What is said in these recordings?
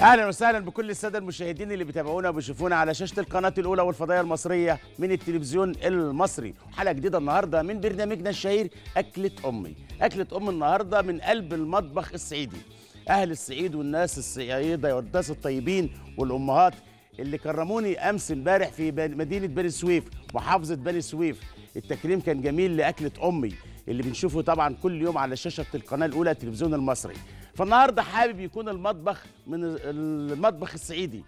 اهلا وسهلا بكل الساده المشاهدين اللي بيتابعونا وبيشوفونا على شاشه القناه الاولى والفضائيه المصريه من التلفزيون المصري حلقه جديده النهارده من برنامجنا الشهير اكله امي اكله ام النهارده من قلب المطبخ الصعيدي اهل الصعيد والناس الصعيده والناس الطيبين والامهات اللي كرموني امس امبارح في بن- مدينه بني سويف محافظه بني سويف التكريم كان جميل لاكله امي اللي بنشوفه طبعا كل يوم على شاشه القناه الاولى التلفزيون المصري فالنهارده حابب يكون المطبخ من المطبخ الصعيدي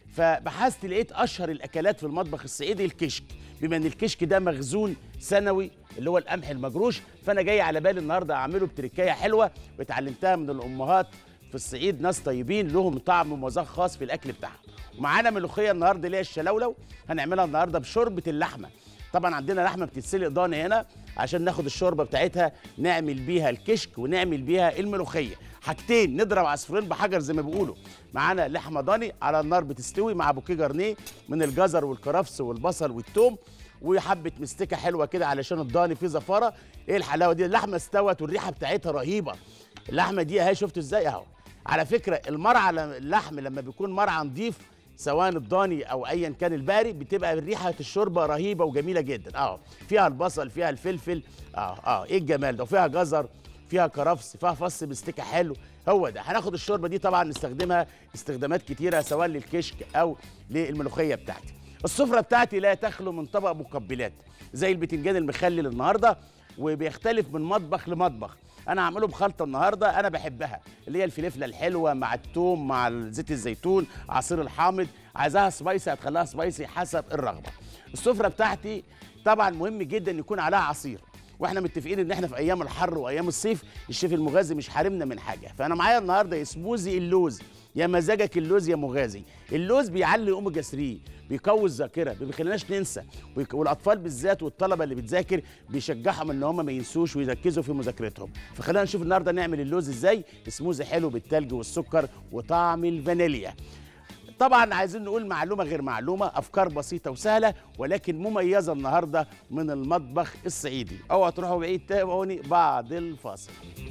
فبحثت لقيت اشهر الاكلات في المطبخ الصعيدي الكشك بما ان الكشك ده مخزون سنوي اللي هو القمح المجروش فانا جاي على بالي النهارده اعمله بتركايه حلوه واتعلمتها من الامهات في الصعيد ناس طيبين لهم طعم ومذاق خاص في الاكل بتاعهم ومعانا ملوخيه النهارده اللي هي الشلولو هنعملها النهارده بشوربه اللحمه طبعا عندنا لحمه بتتسلق ضاني هنا عشان ناخد الشوربه بتاعتها نعمل بيها الكشك ونعمل بيها الملوخيه حاجتين نضرب عصفورين بحجر زي ما بيقولوا معانا لحمه ضاني على النار بتستوي مع بوكيه جرنيه من الجزر والكرفس والبصل والثوم وحبه مستكه حلوه كده علشان الضاني فيه زفاره ايه الحلاوه دي اللحمه استوت والريحه بتاعتها رهيبه اللحمه دي اهي شفتوا ازاي اهو على فكره المرعى ل- اللحم لما بيكون مرعى نضيف سواء الضاني او ايا كان الباري بتبقى ريحه الشوربه رهيبه وجميله جدا اه فيها البصل فيها الفلفل اه اه ايه الجمال ده وفيها جزر فيها كرفس فيها فص مستكه حلو هو ده هناخد الشوربه دي طبعا نستخدمها استخدامات كتيره سواء للكشك او للملوخيه بتاعتي السفره بتاعتي لا تخلو من طبق مقبلات زي البتنجان المخلل النهارده وبيختلف من مطبخ لمطبخ انا هعمله بخلطه النهارده انا بحبها اللي هي الفلفله الحلوه مع الثوم مع زيت الزيتون عصير الحامض عايزاها سبايسي هتخليها سبايسي حسب الرغبه السفره بتاعتي طبعا مهم جدا يكون عليها عصير واحنا متفقين ان احنا في ايام الحر وايام الصيف الشيف المغازي مش حارمنا من حاجه فانا معايا النهارده سموزي اللوز يا مزاجك اللوز يا مغازي اللوز بيعلي اوميجا 3 بيقوي الذاكره ما بيخليناش ننسى ويك- والاطفال بالذات والطلبه اللي بتذاكر بيشجعهم ان هم ما ينسوش ويركزوا في مذاكرتهم فخلينا نشوف النهارده نعمل اللوز ازاي سموزي حلو بالتلج والسكر وطعم الفانيليا طبعا عايزين نقول معلومه غير معلومه افكار بسيطه وسهله ولكن مميزه النهارده من المطبخ الصعيدي اوعوا تروحوا بعيد تابعوني بعد الفاصل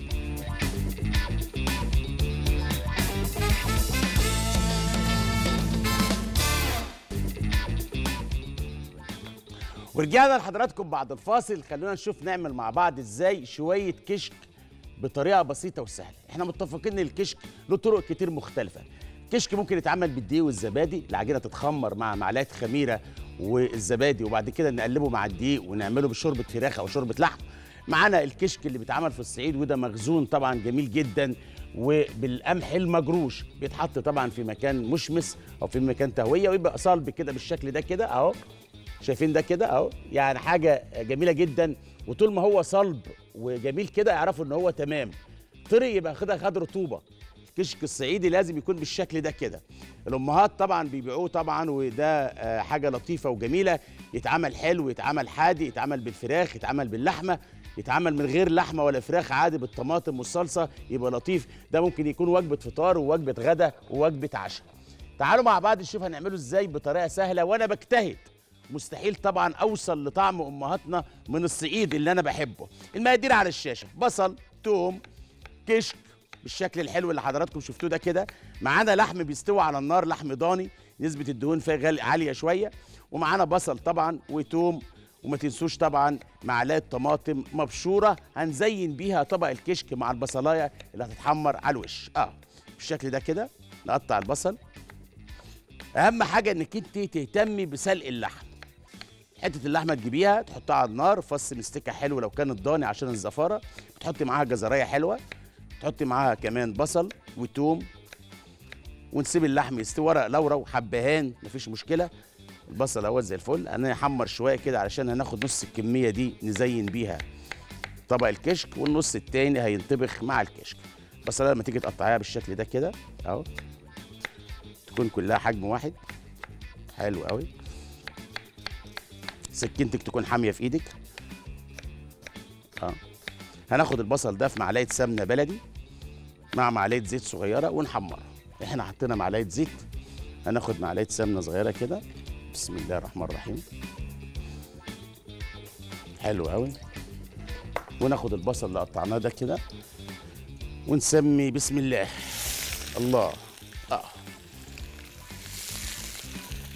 ورجعنا لحضراتكم بعد الفاصل خلونا نشوف نعمل مع بعض ازاي شويه كشك بطريقه بسيطه وسهله احنا متفقين ان الكشك له طرق كتير مختلفه كشك ممكن يتعمل بالدقيق والزبادي العجينه تتخمر مع معلقه خميره والزبادي وبعد كده نقلبه مع الدقيق ونعمله بشوربه فراخ او شوربه لحم معانا الكشك اللي بيتعمل في الصعيد وده مخزون طبعا جميل جدا وبالقمح المجروش بيتحط طبعا في مكان مشمس او في مكان تهويه ويبقى صلب كده بالشكل ده كده اهو شايفين ده كده اهو يعني حاجه جميله جدا وطول ما هو صلب وجميل كده اعرفوا ان هو تمام طري يبقى كده خد رطوبه الكشك الصعيدي لازم يكون بالشكل ده كده الامهات طبعا بيبيعوه طبعا وده آه، حاجه لطيفه وجميله يتعمل حلو يتعمل حادي يتعمل بالفراخ يتعمل باللحمه يتعمل من غير لحمه ولا فراخ عادي بالطماطم والصلصه يبقى لطيف ده ممكن يكون وجبه فطار ووجبه غدا ووجبه عشاء تعالوا مع بعض نشوف هنعمله ازاي بطريقه سهله وانا بجتهد مستحيل طبعا اوصل لطعم امهاتنا من الصعيد اللي انا بحبه المقادير على الشاشه بصل توم كشك بالشكل الحلو اللي حضراتكم شفتوه ده كده معانا لحم بيستوي على النار لحم ضاني نسبه الدهون فيه غالي عاليه شويه ومعانا بصل طبعا وتوم وما تنسوش طبعا معلقه طماطم مبشوره هنزين بيها طبق الكشك مع البصلايه اللي هتتحمر على الوش اه بالشكل ده كده نقطع البصل اهم حاجه انك انت تهتمي بسلق اللحم حته اللحمه تجيبيها تحطها على النار فص مستكه حلو لو كانت ضاني عشان الزفاره بتحطي معاها جزرايه حلوه تحطي معاها كمان بصل وتوم ونسيب اللحم يستوي ورق لورا وحبهان مفيش مشكله البصل اهوت زي الفل انا احمر شويه كده علشان هناخد نص الكميه دي نزين بيها طبق الكشك والنص التاني هينطبخ مع الكشك البصله لما تيجي تقطعيها بالشكل ده كده اهو تكون كلها حجم واحد حلو قوي سكينتك تكون حاميه في ايدك اه هناخد البصل ده في معلقه سمنه بلدي مع معلقه زيت صغيره ونحمرها احنا حطينا معلقه زيت هناخد معلقه سمنه صغيره كده بسم الله الرحمن الرحيم حلو قوي وناخد البصل اللي قطعناه ده كده ونسمي بسم الله الله اه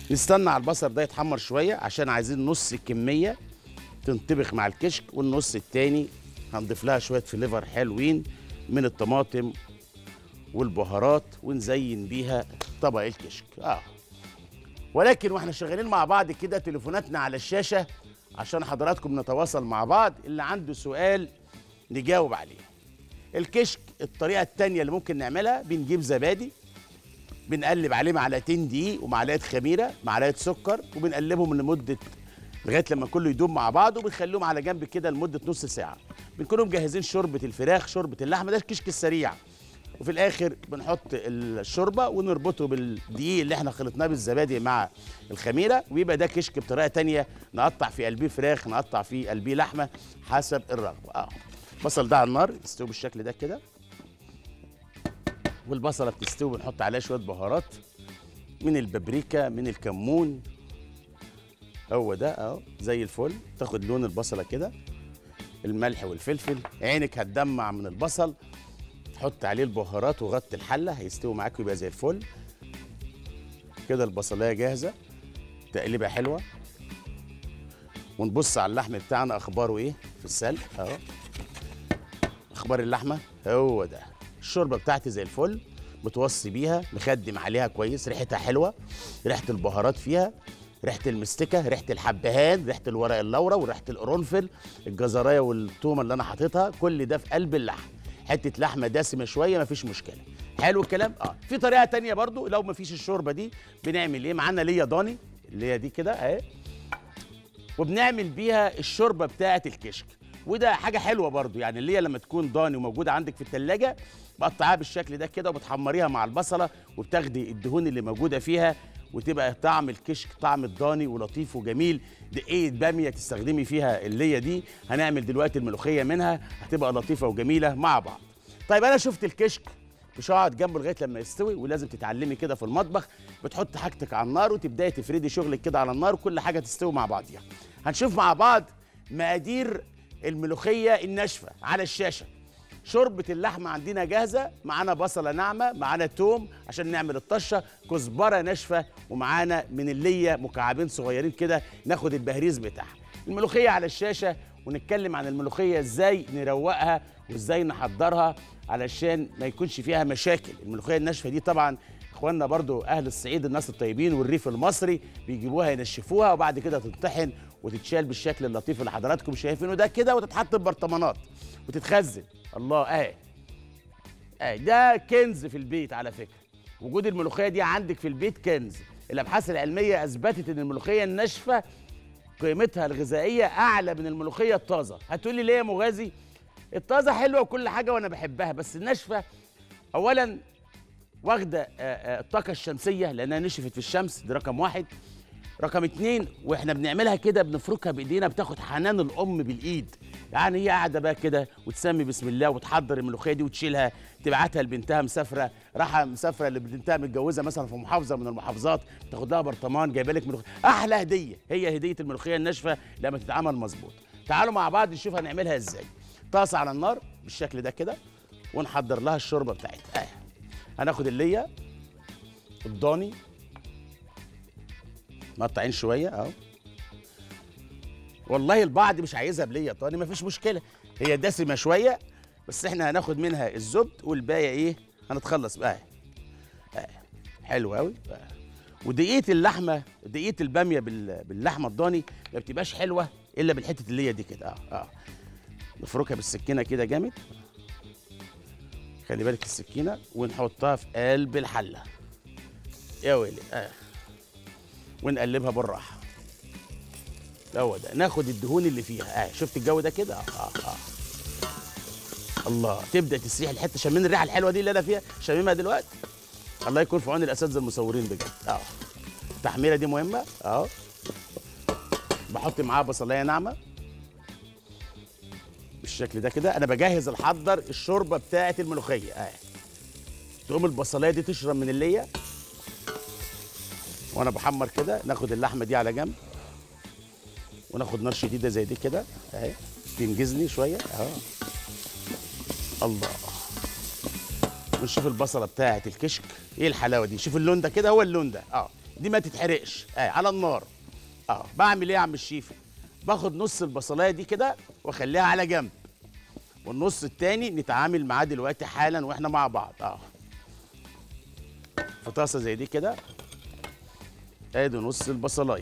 نستنى على البصل ده يتحمر شويه عشان عايزين نص الكميه تنطبخ مع الكشك والنص التاني هنضيف لها شويه فليفر حلوين من الطماطم والبهارات ونزين بيها طبق الكشك اه ولكن واحنا شغالين مع بعض كده تليفوناتنا على الشاشه عشان حضراتكم نتواصل مع بعض اللي عنده سؤال نجاوب عليه الكشك الطريقه التانيه اللي ممكن نعملها بنجيب زبادي بنقلب عليه معلقتين دقيق ومعلقه خميره معلقه سكر وبنقلبهم لمده لغايه لما كله يدوب مع بعض وبنخليهم على جنب كده لمده نص ساعه بنكونوا مجهزين شوربه الفراخ شوربه اللحمه ده الكشك السريع وفي الاخر بنحط الشوربه ونربطه بالدقيق اللي احنا خلطناه بالزبادي مع الخميره ويبقى ده كشك بطريقه تانية نقطع في قلبيه فراخ نقطع في قلبيه لحمه حسب الرغبه اه البصل ده على النار يستوي بالشكل ده كده والبصله بتستوي بنحط عليها شويه بهارات من البابريكا من الكمون هو ده اهو زي الفل تاخد لون البصله كده الملح والفلفل عينك هتدمع من البصل تحط عليه البهارات وغطي الحله هيستوي معاك ويبقى زي الفل كده البصلايه جاهزه تقليبه حلوه ونبص على اللحم بتاعنا اخباره ايه في السلق اهو اخبار اللحمه هو ده الشوربه بتاعتي زي الفل متوصي بيها مخدم عليها كويس ريحتها حلوه ريحه البهارات فيها ريحه المستكه ريحه الحبهان ريحه الورق اللورا وريحه القرنفل الجزرايه والثومه اللي انا حاططها كل ده في قلب اللحم حته لحمه دسمه شويه مفيش مشكله حلو الكلام اه في طريقه تانية برضو لو مفيش الشوربه دي بنعمل ايه معانا ليا ضاني اللي هي دي كده اهي وبنعمل بيها الشوربه بتاعه الكشك وده حاجه حلوه برضو يعني اللي هي لما تكون ضاني وموجوده عندك في التلاجة بقطعها بالشكل ده كده وبتحمريها مع البصله وبتاخدي الدهون اللي موجوده فيها وتبقى طعم الكشك طعم الضاني ولطيف وجميل دقيقه باميه تستخدمي فيها اللي دي هنعمل دلوقتي الملوخيه منها هتبقى لطيفه وجميله مع بعض طيب انا شفت الكشك مش هقعد جنبه لغايه لما يستوي ولازم تتعلمي كده في المطبخ بتحط حاجتك على النار وتبداي تفردي شغلك كده على النار وكل حاجه تستوي مع بعضيها هنشوف مع بعض مقادير الملوخيه الناشفه على الشاشه شوربه اللحمه عندنا جاهزه معانا بصله ناعمه معانا توم عشان نعمل الطشه كزبره ناشفه ومعانا من الليه مكعبين صغيرين كده ناخد البهريز بتاعها الملوخيه على الشاشه ونتكلم عن الملوخيه ازاي نروقها وازاي نحضرها علشان ما يكونش فيها مشاكل الملوخيه الناشفه دي طبعا اخواننا برضو اهل الصعيد الناس الطيبين والريف المصري بيجيبوها ينشفوها وبعد كده تطحن وتتشال بالشكل اللطيف اللي حضراتكم شايفينه ده كده وتتحط في برطمانات وتتخزن الله اهي اهي ده كنز في البيت على فكره وجود الملوخيه دي عندك في البيت كنز الابحاث العلميه اثبتت ان الملوخيه الناشفه قيمتها الغذائيه اعلى من الملوخيه الطازه هتقولي ليه يا مغازي الطازه حلوه وكل حاجه وانا بحبها بس الناشفه اولا واخده الطاقه الشمسيه لانها نشفت في الشمس دي رقم واحد رقم اتنين واحنا بنعملها كده بنفركها بايدينا بتاخد حنان الام بالايد يعني هي قاعده بقى كده وتسمي بسم الله وتحضر الملوخيه دي وتشيلها تبعتها لبنتها مسافره راحه مسافره اللي بنتها متجوزه مثلا في محافظه من المحافظات تاخد لها برطمان جايبه لك ملوخيه احلى هديه هي هديه الملوخيه الناشفه لما تتعمل مظبوط تعالوا مع بعض نشوف هنعملها ازاي طاسه على النار بالشكل ده كده ونحضر لها الشوربه بتاعتها آه. هناخد الليه الضاني مقطعين شويه اهو والله البعض مش عايزها بليه طاني مفيش مشكله هي دسمه شويه بس احنا هناخد منها الزبد والباقي ايه هنتخلص بقى آه. حلو قوي آه. ودقيقه اللحمه دقيقه الباميه باللحمه الضاني ما بتبقاش حلوه الا بالحته اللي هي دي كده اه اه نفركها بالسكينه كده جامد خلي بالك السكينه ونحطها في قلب الحله يا ويلي آه. ونقلبها بالراحه هو ده ناخد الدهون اللي فيها اه شفت الجو ده كده اه اه اه الله تبدا تسيح الحته شامين الريحه الحلوه دي اللي انا فيها شاممها دلوقتي الله يكون في عون الاساتذه المصورين بجد اه التحميره دي مهمه اه بحط معاها بصلايه ناعمه بالشكل ده كده انا بجهز الحضر الشوربه بتاعه الملوخيه اه تقوم البصلايه دي تشرب من الليه وانا بحمر كده ناخد اللحمه دي على جنب وناخد نار شديده زي دي كده اهي تنجزني شويه اهو الله ونشوف البصله بتاعه الكشك ايه الحلاوه دي شوف اللون ده كده هو اللون ده اه دي ما تتحرقش اه على النار اه بعمل ايه يا عم الشيف باخد نص البصلايه دي كده واخليها على جنب والنص التاني نتعامل معاه دلوقتي حالا واحنا مع بعض اه في طاسه زي دي كده ادي نص البصلايه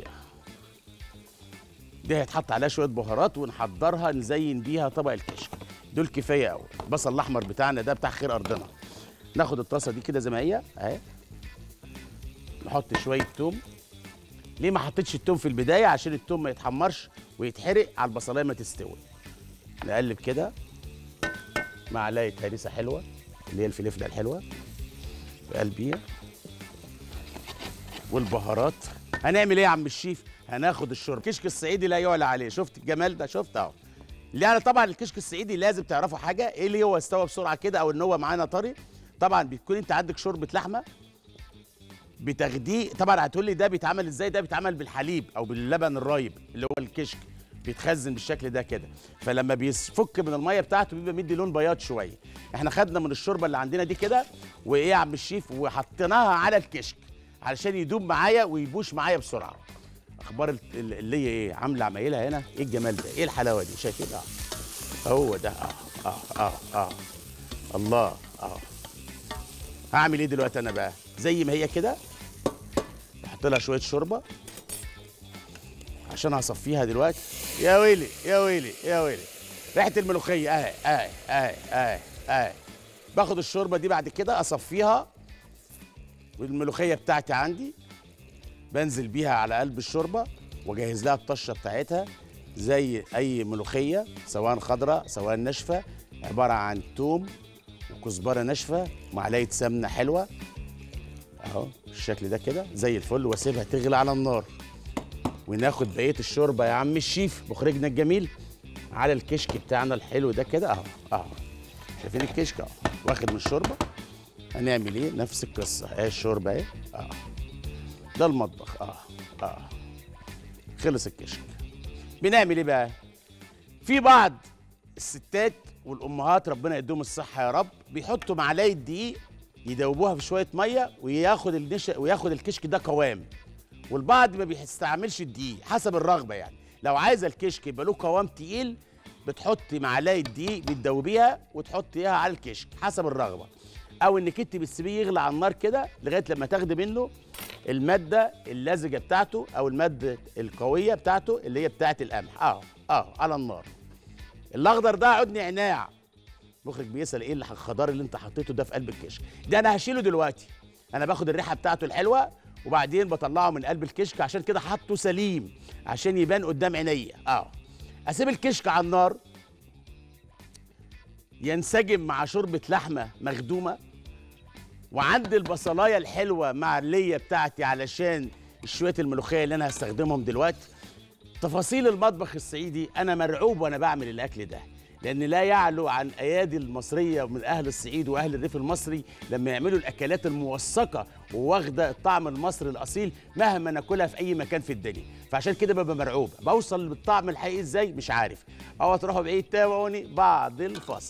دي هيتحط عليها شويه بهارات ونحضرها نزين بيها طبق الكشك دول كفايه قوي البصل الاحمر بتاعنا ده بتاع خير ارضنا ناخد الطاسه دي كده زي ما هي اهي نحط شويه توم ليه ما حطيتش التوم في البدايه عشان التوم ما يتحمرش ويتحرق على البصلايه ما تستوي نقلب كده معلقه هريسه حلوه اللي هي الفلفله الحلوه في قلبيها والبهارات هنعمل ايه يا عم الشيف هناخد الشرب الكشك الصعيدي لا يعلى عليه شفت الجمال ده شفت اهو يعني طبعا الكشك الصعيدي لازم تعرفوا حاجه ايه اللي هو استوى بسرعه كده او ان هو معانا طري طبعا بتكون انت عندك شوربه لحمه بتاخديه طبعا هتقول لي ده بيتعمل ازاي ده بيتعمل بالحليب او باللبن الرايب اللي هو الكشك بيتخزن بالشكل ده كده فلما بيفك من الميه بتاعته بيبقى مدي لون بياض شويه احنا خدنا من الشوربه اللي عندنا دي كده وايه يا عم الشيف وحطيناها على الكشك علشان يدوب معايا ويبوش معايا بسرعه اخبار ال- ال- اللي هي ايه عامله عمايلها هنا ايه الجمال ده ايه الحلاوه دي شايفين اه هو ده اه اه اه اه الله اه هعمل ايه دلوقتي انا بقى زي ما هي كده احط لها شويه شوربه عشان هصفيها دلوقتي يا ويلي يا ويلي يا ويلي ريحه الملوخيه اهي اهي اهي اهي اهي باخد الشوربه دي بعد كده اصفيها والملوخيه بتاعتي عندي بنزل بيها على قلب الشوربه واجهز لها الطشه بتاعتها زي اي ملوخيه سواء خضراء سواء ناشفه عباره عن توم وكزبره ناشفه ومعلقه سمنه حلوه اهو بالشكل ده كده زي الفل واسيبها تغلي على النار وناخد بقيه الشوربه يا عم الشيف مخرجنا الجميل على الكشك بتاعنا الحلو ده كده اهو اهو شايفين الكشك اهو واخد من الشوربه هنعمل ايه نفس القصه اهي الشوربه اهي اه ده المطبخ اه اه خلص الكشك بنعمل ايه بقى في بعض الستات والامهات ربنا يديهم الصحه يا رب بيحطوا معلقه دقيق يدوبوها في شويه ميه وياخد النش... وياخد الكشك ده قوام والبعض ما بيستعملش الدقيق حسب الرغبه يعني لو عايزه الكشك يبقى له قوام تقيل بتحطي معلقه دقيق بتدوبيها وتحطيها على الكشك حسب الرغبه او انك انت بتسيبيه يغلى على النار كده لغايه لما تاخدي منه الماده اللزجه بتاعته او الماده القويه بتاعته اللي هي بتاعه القمح اه اه على النار الاخضر ده عود نعناع المخرج بيسال ايه الخضار اللي انت حطيته ده في قلب الكشك ده انا هشيله دلوقتي انا باخد الريحه بتاعته الحلوه وبعدين بطلعه من قلب الكشك عشان كده حاطه سليم عشان يبان قدام عينيا اه اسيب الكشك على النار ينسجم مع شوربه لحمه مخدومه وعندي البصلايه الحلوه مع الليه بتاعتي علشان شويه الملوخيه اللي انا هستخدمهم دلوقتي تفاصيل المطبخ الصعيدي انا مرعوب وانا بعمل الاكل ده لان لا يعلو عن ايادي المصريه من اهل الصعيد واهل الريف المصري لما يعملوا الاكلات الموثقه وواخده الطعم المصري الاصيل مهما ناكلها في اي مكان في الدنيا فعشان كده ببقى مرعوب بوصل للطعم الحقيقي ازاي مش عارف او تروحوا بعيد تابعوني بعد الفاصل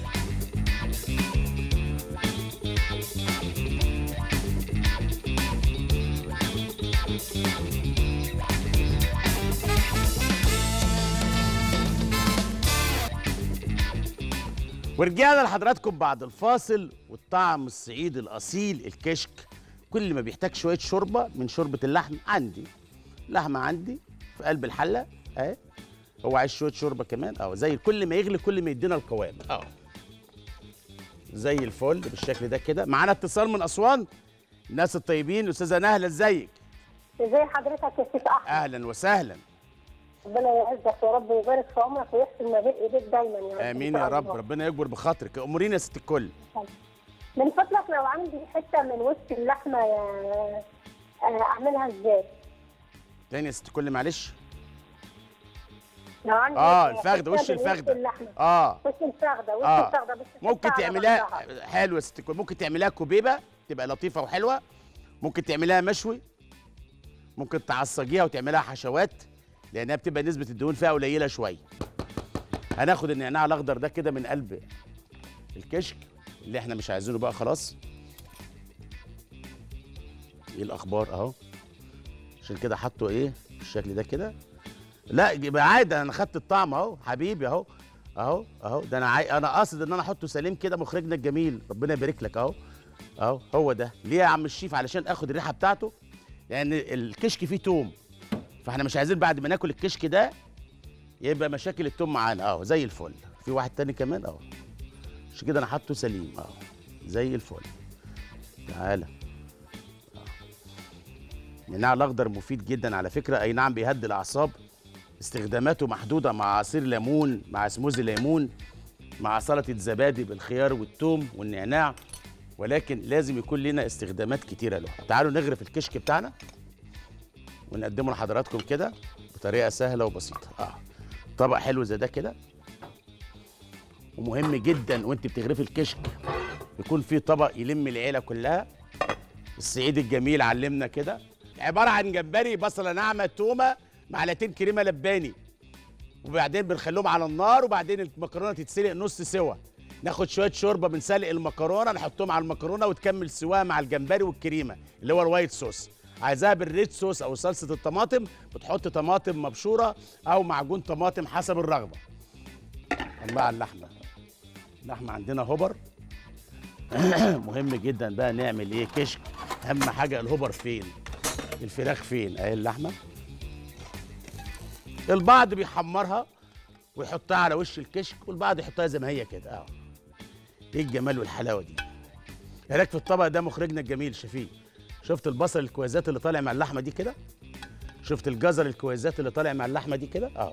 ورجعنا لحضراتكم بعد الفاصل والطعم الصعيدي الاصيل الكشك كل ما بيحتاج شويه شوربه من شوربه اللحم عندي لحمه عندي في قلب الحله اهي هو عايز شويه شوربه كمان اه زي كل ما يغلي كل ما يدينا القوام اه زي الفل بالشكل ده كده معانا اتصال من اسوان الناس الطيبين استاذه نهله ازيك ازي حضرتك يا سيف احمد اهلا وسهلا ربنا يعزك يا رب ويبارك في عمرك ويحسن ما بين ايديك دايما يا رب امين إن يا شاء رب الله. ربنا يكبر بخاطرك امورينا يا ست الكل من فضلك لو عندي حته من وسط اللحمه يا- آه، اعملها ازاي؟ تاني يا ست الكل معلش لو عندي اه حتة الفخده من وش وسط الفخده اللحمه اه وش الفخده وش آه. الفخده بس ممكن تحطها على تعمليها بعضها. حلو يا ست الكل ممكن تعمليها كوبيبه تبقى لطيفه وحلوه ممكن تعمليها مشوي ممكن تعصجيها وتعمليها حشوات لانها بتبقى نسبه الدهون فيها قليله شويه هناخد النعناع الاخضر ده كده من قلب الكشك اللي احنا مش عايزينه بقى خلاص ايه الاخبار اهو عشان كده حطه ايه بالشكل ده كده لا يبقى عادي انا خدت الطعم اهو حبيبي اهو اهو اهو ده انا عاي... انا قاصد ان انا احطه سليم كده مخرجنا الجميل ربنا يبارك لك اهو اهو هو ده ليه يا عم الشيف علشان اخد الريحه بتاعته لان الكشك فيه توم فاحنا مش عايزين بعد ما ناكل الكشك ده يبقى مشاكل التوم معانا اهو زي الفل في واحد تاني كمان اهو عشان كده انا حاطه سليم اهو زي الفل تعالى النعناع الاخضر مفيد جدا على فكره اي نعم بيهدي الاعصاب استخداماته محدوده مع عصير ليمون مع سموزي ليمون مع سلطه زبادي بالخيار والثوم والنعناع ولكن لازم يكون لنا استخدامات كتيره له تعالوا نغرف الكشك بتاعنا ونقدمه لحضراتكم كده بطريقه سهله وبسيطه اه طبق حلو زي ده كده ومهم جدا وانت بتغرفي الكشك يكون في طبق يلم العيله كلها الصعيد الجميل علمنا كده عباره عن جمبري بصله ناعمه تومه معلقتين كريمه لباني وبعدين بنخليهم على النار وبعدين المكرونه تتسلق نص سوا ناخد شويه شوربه من سلق المكرونه نحطهم على المكرونه وتكمل سواها مع الجمبري والكريمه اللي هو الوايت صوص عايزاها بالريد صوص او صلصه الطماطم بتحط طماطم مبشوره او معجون طماطم حسب الرغبه مع اللحمه اللحمه عندنا هوبر مهم جدا بقى نعمل ايه كشك اهم حاجه الهوبر فين الفراخ فين اهي اللحمه البعض بيحمرها ويحطها على وش الكشك والبعض يحطها زي ما هي كده اه ايه الجمال والحلاوه دي ايه رايك في الطبق ده مخرجنا الجميل شفيق شفت البصل الكويزات اللي طالع مع اللحمه دي كده شفت الجزر الكويزات اللي طالع مع اللحمه دي كده اه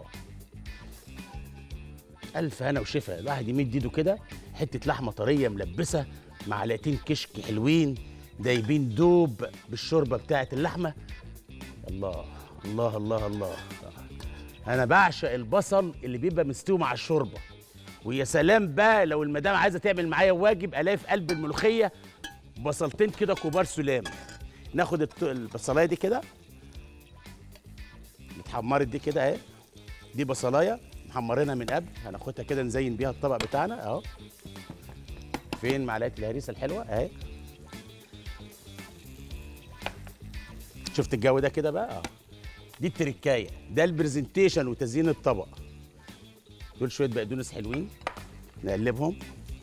الف هنا وشفا الواحد يمد ايده كده حته لحمه طريه ملبسه معلقتين كشك حلوين دايبين دوب بالشوربه بتاعه اللحمه الله الله الله الله انا بعشق البصل اللي بيبقى مستوي مع الشوربه ويا سلام بقى لو المدام عايزه تعمل معايا واجب الاقي في قلب الملوخيه بصلتين كده كبار سلام ناخد الت- البصلايه دي كده اتحمرت دي كده اهي دي بصلايه محمرينها من قبل هناخدها كده نزين بيها الطبق بتاعنا اهو فين معلقه الهريسه الحلوه اهي شفت الجو ده كده بقى اه دي التركايه ده البرزنتيشن وتزيين الطبق دول شويه بقدونس حلوين نقلبهم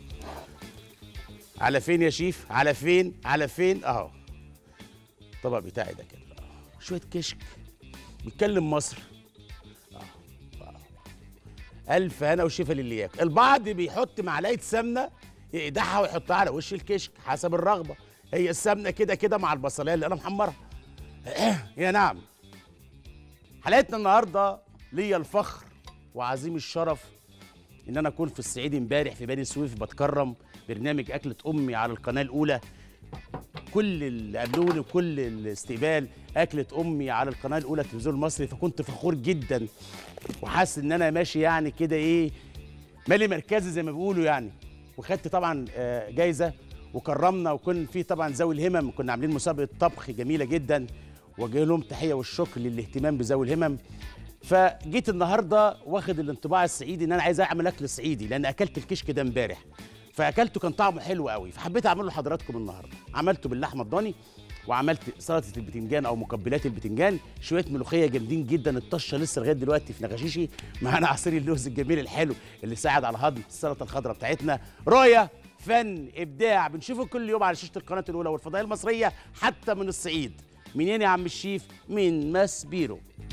على فين يا شيف على فين على فين اهو الطبق بتاعي ده كده آه. شويه كشك بيتكلم مصر آه. آه. الف هنا وشفا للي ياكل البعض بيحط معلقه سمنه يقدحها ويحطها على وش الكشك حسب الرغبه هي السمنه كده كده مع البصلايه اللي انا محمرها يا نعم حلقتنا النهارده ليا الفخر وعظيم الشرف ان انا اكون في الصعيد امبارح في بني سويف بتكرم برنامج اكله امي على القناه الاولى كل اللي قابلوني وكل الاستقبال اكله امي على القناه الاولى التلفزيون المصري فكنت فخور جدا وحاسس ان انا ماشي يعني كده ايه مالي مركزي زي ما بيقولوا يعني وخدت طبعا آه، جايزه وكرمنا وكن في طبعا ذوي الهمم كنا عاملين مسابقه طبخ جميله جدا وجاي لهم تحيه والشكر للاهتمام بذوي الهمم فجيت النهارده واخد الانطباع الصعيدي ان انا عايز اعمل اكل صعيدي لان اكلت الكشك ده امبارح فاكلته كان طعمه حلو قوي فحبيت اعمله لحضراتكم النهارده عملته باللحمه الضاني وعملت سلطه البتنجان او مقبلات البتنجان شويه ملوخيه جامدين جدا الطشه لسه لغايه دلوقتي في نغشيشي معانا عصير اللوز الجميل الحلو اللي ساعد على هضم السلطه الخضراء بتاعتنا رؤيه فن ابداع بنشوفه كل يوم على شاشه القناه الاولى والفضائيه المصريه حتى من الصعيد منين يا عم الشيف من ماس بيرو